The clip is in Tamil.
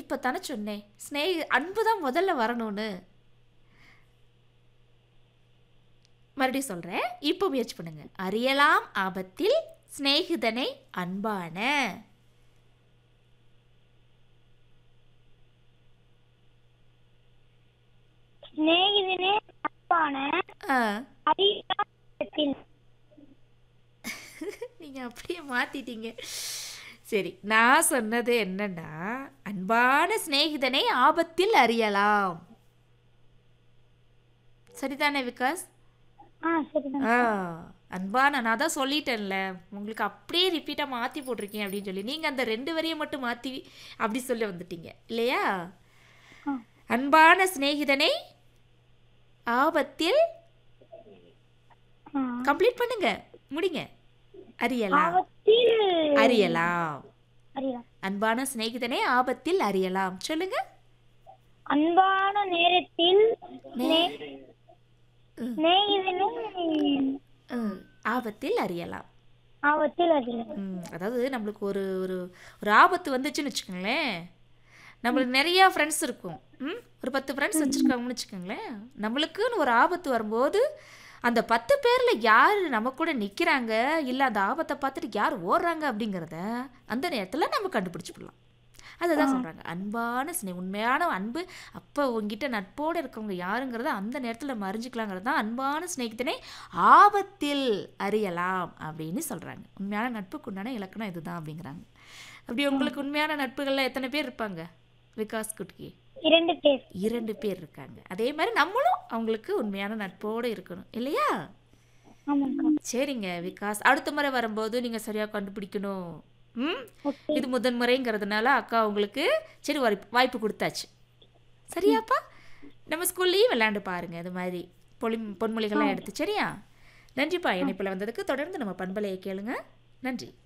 இப்போ தானே சொன்னேன் ஸ்னேகி அன்பு தான் முதல்ல வரணும்னு மறுபடியும் சொல்கிறேன் இப்போ முயற்சி பண்ணுங்க அறியலாம் ஆபத்தில் சிநேகிதனை அன்பான சிநேகிதனே அன்பான ஆ அறியாத்தில் நீங்கள் அப்படியே மாற்றிட்டீங்க சரி நான் சொன்னது என்னன்னா அன்பான சிநேகிதனை ஆபத்தில் அறியலாம் சரிதானே விகாஸ் ஆ சரிதான் ஆ அன்பான நான் தான் சொல்லிட்டேன்ல உங்களுக்கு அப்படியே ரிப்பீட்டாக மாற்றி போட்டிருக்கீங்க அப்படின்னு சொல்லி நீங்கள் அந்த ரெண்டு வரியை மட்டும் மாற்றி அப்படி சொல்லி வந்துட்டீங்க இல்லையா ஆ. அன்பான சிநேகிதனை ஆபத்தில் ஆ. கம்ப்ளீட் பண்ணுங்க முடிங்க அறியலாம் ஆபத்தில் அறியலாம் அறியலாம் அன்பான சிநேகிதனை ஆபத்தில் அறியலாம் சொல்லுங்க அன்பான நேரத்தில் நே- ம், சிநேகிதனே ம், ஆபத்தில் அறியலாம் ஆபத்தில் அறியலாம் ம், அதாவது நம்மளுக்கு ஒரு ஒரு ஒரு ஆபத்து வந்துச்சுன்னு வச்சுக்கோங்களேன் நம்மளுக்கு நிறையா ஃப்ரெண்ட்ஸ் இருக்கும் ம் ஒரு பத்து ஃப்ரெண்ட்ஸ் வச்சுருக்காங்கன்னு வச்சுக்கோங்களேன் நம்மளுக்குன்னு ஒரு ஆபத்து வரும்போது அந்த பத்து பேரில் யார் நம்ம கூட நிற்கிறாங்க இல்லை அந்த ஆபத்தை பார்த்துட்டு யார் ஓடுறாங்க அப்படிங்கிறத அந்த நேரத்தில் நம்ம கண்டுபிடிச்சிடலாம் அதுதான் சொல்கிறாங்க அன்பான சினை உண்மையான அன்பு அப்போ உங்ககிட்ட நட்போடு இருக்கவங்க யாருங்கிறத அந்த நேரத்தில் நம்ம அறிஞ்சிக்கலாங்கிறது தான் அன்பான சிநேகிதனை ஆபத்தில் அறியலாம் அப்படின்னு சொல்கிறாங்க உண்மையான நட்புக்கு உண்டான இலக்கணம் இதுதான் அப்படிங்கிறாங்க அப்படி உங்களுக்கு உண்மையான நட்புகளில் எத்தனை பேர் இருப்பாங்க விகாஸ் குட்கி இரண்டு பேர் இரண்டு பேர் இருக்காங்க அதே மாதிரி நம்மளும் அவங்களுக்கு உண்மையான நட்போடு இருக்கணும் இல்லையா ஆமாக்கா சரிங்க விகாஸ் அடுத்த முறை வரும்போது நீங்கள் சரியாக கண்டுபிடிக்கணும் ம் ஓகே இது முதன் முறைங்கிறதுனால அக்கா உங்களுக்கு சரி வாய்ப்பு வாய்ப்பு கொடுத்தாச்சு சரியாப்பா நம்ம ஸ்கூல்லையும் விளையாண்டு பாருங்க இது மாதிரி பொலி பொன்மொழிகள்லாம் எடுத்து சரியா நன்றிப்பா இணைப்பில் வந்ததுக்கு தொடர்ந்து நம்ம பண்பலையை கேளுங்க நன்றி